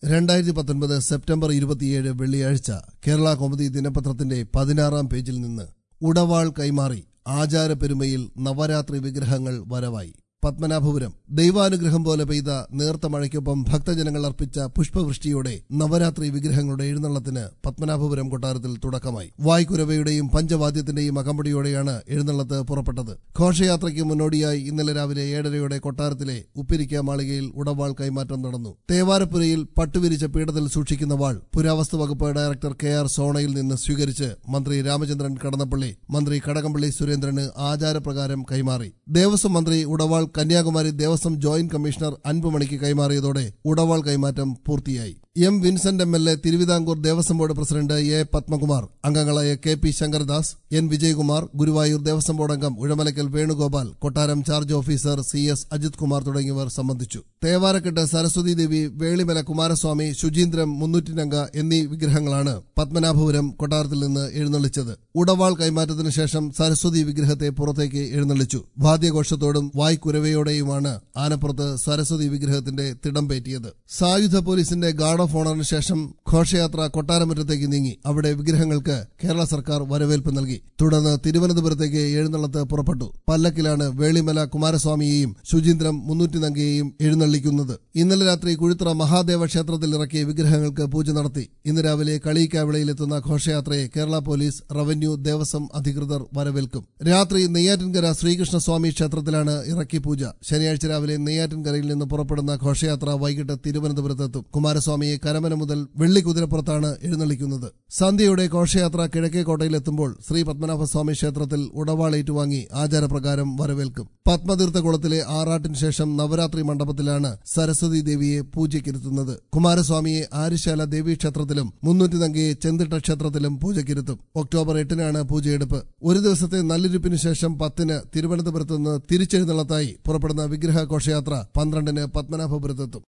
രണ്ടായിരത്തി പത്തൊൻപത് സെപ്റ്റംബർ ഇരുപത്തിയേഴ് വെള്ളിയാഴ്ച കേരള കൗമുദി ദിനപത്രത്തിന്റെ പതിനാറാം പേജിൽ നിന്ന് ഉടവാൾ കൈമാറി ആചാരപ്പെരുമയിൽ നവരാത്രി വിഗ്രഹങ്ങൾ വരവായി പത്മനാഭപുരം ദൈവാനുഗ്രഹം പോലെ പെയ്ത നേർത്ത മഴയ്ക്കൊപ്പം ഭക്തജനങ്ങൾ അർപ്പിച്ച പുഷ്പവൃഷ്ടിയോടെ നവരാത്രി വിഗ്രഹങ്ങളുടെ എഴുന്നള്ളത്തിന് പത്മനാഭപുരം കൊട്ടാരത്തിൽ തുടക്കമായി വായ്ക്കുരവയുടെയും പഞ്ചവാദ്യത്തിന്റെയും അകമ്പടിയോടെയാണ് എഴുന്നള്ളത്ത് പുറപ്പെട്ടത് ഘോഷയാത്രയ്ക്ക് മുന്നോടിയായി ഇന്നലെ രാവിലെ ഏഴരയോടെ കൊട്ടാരത്തിലെ ഉപ്പിരിക്ക മാളികയിൽ ഉടവാൾ കൈമാറ്റം നടന്നു തേവാരപ്പുരയിൽ പട്ടുവിരിച്ച പീഠത്തിൽ സൂക്ഷിക്കുന്ന വാൾ പുരാവസ്തു വകുപ്പ് ഡയറക്ടർ കെ ആർ സോണയിൽ നിന്ന് സ്വീകരിച്ച് മന്ത്രി രാമചന്ദ്രൻ കടന്നപ്പള്ളി മന്ത്രി കടകംപള്ളി സുരേന്ദ്രന് ആചാരപ്രകാരം കൈമാറി ദേവസ്വം മന്ത്രി ഉടവാൾ കന്യാകുമാരി ദേവസ്വം ജോയിന്റ് കമ്മീഷണർ അൻപുമണിക്ക് കൈമാറിയതോടെ ഉടവാൾ കൈമാറ്റം പൂർത്തിയായി M Vincent M L A Travancore Devaswom board president A Padmakumar അംഗങ്ങളായ K P Sankardas N Vijayakumar Guruvayur Devaswom board അംഗം ഉഴമലക്കൽ വേണുഗോപാൽ കൊട്ടാരം charge officer C S Ajith Kumar തുടങ്ങിയവർ സംബന്ധിച്ചു തേവാരക്കെട്ട് സരസ്വതി ദേവി വേളിമല കുമാരസ്വാമി ശുചീന്ദ്രം മുന്നൂറ്റിനംഗ എന്നീ വിഗ്രഹങ്ങളാണ് പത്മനാഭപുരം കൊട്ടാരത്തിൽ നിന്ന് എഴുന്നള്ളിച്ചത് ഉടവാൾ കൈമാറ്റത്തിനു ശേഷം സരസ്വതി വിഗ്രഹത്തെ പുറത്തേക്ക് എഴുന്നള്ളിച്ചു വാദ്യഘോഷത്തോടും വായ്ക്കുരവയോടെയുമാണ് ആനപ്പുറത്ത് സരസ്വതി വിഗ്രഹത്തിന്റെ തിടം പേറ്റിയത് സായുധ പോലീസിന്റെ ഗാർഡ് ഓഫ് ഓണറിന് ശേഷം ഘോഷയാത്ര കൊട്ടാരമുറ്റത്തേക്ക് നീങ്ങി അവിടെ വിഗ്രഹങ്ങൾക്ക് കേരള സർക്കാർ വരവേൽപ്പ് നൽകി തുടർന്ന് തിരുവനന്തപുരത്തേക്ക് എഴുന്നള്ളത്ത് പുറപ്പെട്ടു പല്ലക്കിലാണ് വേളിമല കുമാരസ്വാമിയെയും ശുചീന്ദ്രം മുന്നൂറ്റിനങ്കയെയും എഴുന്നള്ളിക്കുന്നത് ഇന്നലെ രാത്രി കുഴുത്ര മഹാദേവ ക്ഷേത്രത്തിൽ ഇറക്കിയ വിഗ്രഹങ്ങൾക്ക് പൂജ നടത്തി ഇന്ന് രാവിലെ കളിയിക്കാവിളയിലെത്തുന്ന ഘോഷയാത്രയെ കേരള പോലീസ് റവന്യൂ ദേവസ്വം അധികൃതർ വരവേൽക്കും രാത്രി നെയ്യാറ്റിൻകര ശ്രീകൃഷ്ണസ്വാമി ക്ഷേത്രത്തിലാണ് ഇറക്കി പൂജ ശനിയാഴ്ച രാവിലെ നെയ്യാറ്റിൻകരയിൽ നിന്ന് പുറപ്പെടുന്ന ഘോഷയാത്ര വൈകിട്ട് തിരുവനന്തപുരത്തെത്തും കുമാരസ്വാമിയെ കരമന മുതൽ വെള്ളിക്കുതിരപ്പുറത്താണ് എഴുന്നള്ളിക്കുന്നത് സന്ധ്യയുടെ ഘോഷയാത്ര കിഴക്കേക്കോട്ടയിലെത്തുമ്പോൾ ശ്രീ പത്മനാഭസ്വാമി ക്ഷേത്രത്തിൽ ഉടവാൾ ഏറ്റുവാങ്ങി ആചാരപ്രകാരം വരവേൽക്കും പത്മതീർത്ഥകുളത്തിലെ ആറാട്ടിന് ശേഷം നവരാത്രി മണ്ഡപത്തിലാണ് സരസ്വതി ദേവിയെ പൂജയ്ക്കിരുത്തുന്നത് കുമാരസ്വാമിയെ ആര്യശാല ദേവീക്ഷേത്രത്തിലും മുന്നൂറ്റിനങ്കയെ ചെന്തിട്ട ക്ഷേത്രത്തിലും പൂജയ്ക്കിരുത്തും ഒക്ടോബർ എട്ടിനാണ് പൂജയെടുപ്പ് ഒരു ദിവസത്തെ നല്ലിരിപ്പിന് ശേഷം പത്തിന് തിരുവനന്തപുരത്ത് നിന്ന് തിരിച്ചെഴുന്നള്ളത്തായി പുറപ്പെടുന്ന വിഗ്രഹ ഘോഷയാത്ര പന്ത്രണ്ടിന് പത്മനാഭപുരത്തെത്തും